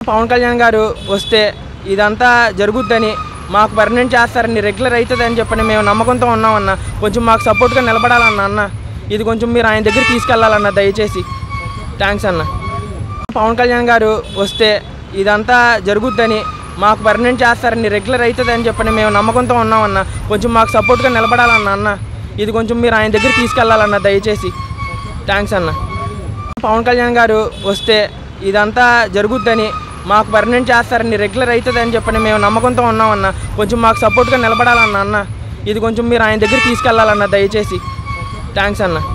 పవన్ కళ్యాణ్ గారు వస్తే ఇదంతా జరుగుద్దని మాకు పర్మనెంట్ చేస్తారని రెగ్యులర్ అవుతుందని చెప్పని మేము నమ్మకంతో ఉన్నామన్న కొంచెం మాకు సపోర్ట్గా నిలబడాలన్న అన్న ఇది కొంచెం మీరు ఆయన దగ్గర తీసుకెళ్లాలన్న దయచేసి థ్యాంక్స్ అన్న పవన్ కళ్యాణ్ గారు వస్తే ఇదంతా జరుగుద్దని మాకు పర్మనెంట్ చేస్తారని రెగ్యులర్ అవుతుందని చెప్పని మేము నమ్మకంతో ఉన్నామన్న కొంచెం మాకు సపోర్ట్గా నిలబడాలన్న అన్న ఇది కొంచెం మీరు ఆయన దగ్గర తీసుకెళ్లాలన్న దయచేసి థ్యాంక్స్ అన్న పవన్ కళ్యాణ్ గారు వస్తే ఇదంతా జరుగుద్దని మాకు పర్మనెంట్ చేస్తారని రెగ్యులర్ అవుతుందని చెప్పని మేము నమ్మకంతో ఉన్నామన్న కొంచెం మాకు సపోర్ట్గా నిలబడాలన్న అన్న ఇది కొంచెం మీరు ఆయన దగ్గర తీసుకెళ్లాలన్న దయచేసి థ్యాంక్స్ అన్న